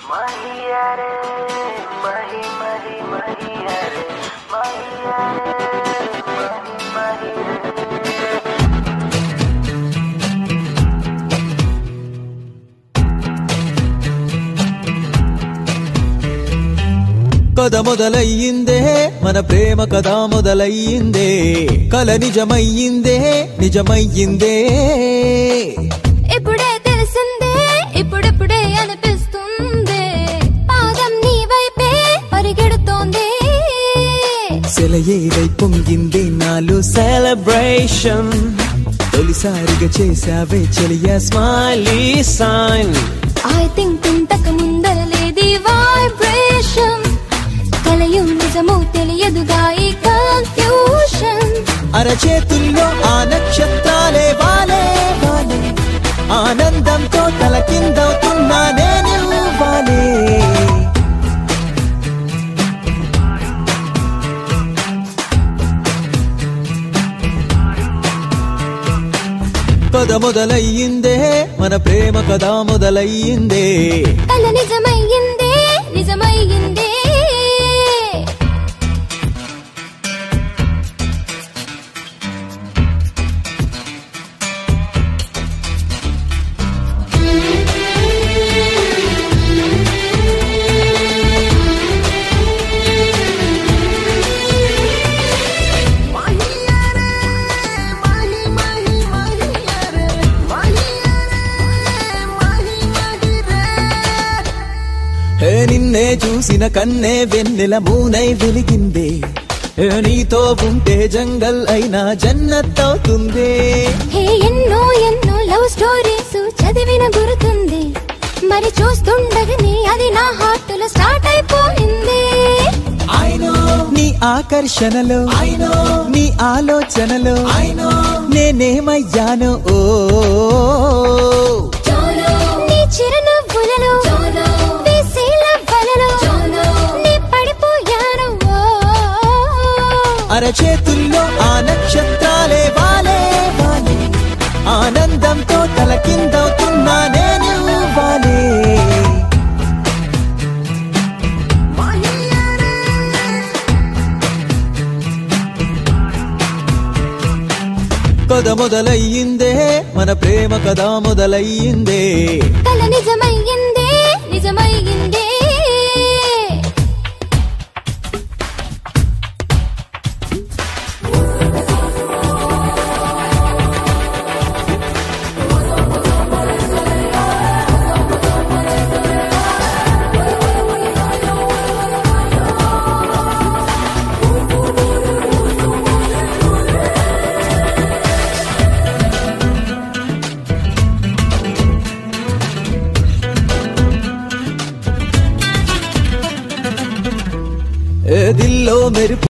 మహియరే మహి మహి మహియరే మహియరే మహి మహిరే కథ మొదలయ్యిందే మన ప్రేమ కథ మొదలయ్యిందే కల నిజమయ్యిందే నిజమయ్యిందే ఇప్పుడే తెలిసిందే ఇప్పుడిప్పుడే అనిపిస్తుంది పాదం నీ వైపే పరిగెడుతోంది సెలయేరై పొంగింది నాలో సెలబ్రేషన్ తొలిసారిగా చేసావే చెలియ స్మైలీ సైన్ ఐ థింక్ ఇంతకు ముందర లేది వైబ్రేషన్ కలయు నిజము తెలియదుగా ఈ కన్ఫ్యూషన్ అరచేతుల్లో ఆ నక్షత్రాలే వాలే వాలే ఆనందంతో తల కిందవుతున్నా నేను వాలే కథ మొదలయ్యిందే మన ప్రేమ కథ మొదలయ్యిందే కల నిజమయ్యిందే నిజమయ్యిందే హే నిన్నే చూసిన కన్నే వెన్నెల మూనై వెలిగిందే హే నీతో ఉంటే జంగల్ అయినా జన్నత్ అవుతుంది హే ఎన్నో ఎన్నో లవ్ స్టోరీస్ చదివిన గుర్తుంది మరి చూస్తుండగానే అది నా హార్ట్ లో స్టార్ట్ అయిపోయింది నీ ఆకర్షణలో నీ ఆలోచనలో నేనేమయ్యాను ఓ నీ చిరునవ్వులలో వేసేల వలలో నీ పడిపోయాను ఓ. అరచేతుల్లో ఆ నక్షత్రాలే వాలే వాలే ఆనందంతో తల కిందవుతున్నా నేను వాలే కథ మొదలయ్యిందే మన ప్రేమ కథ మొదలయ్యిందే కల నిజమయ్యిందే నిజమయ్యిందే ఏ దిల్లో మెరుపు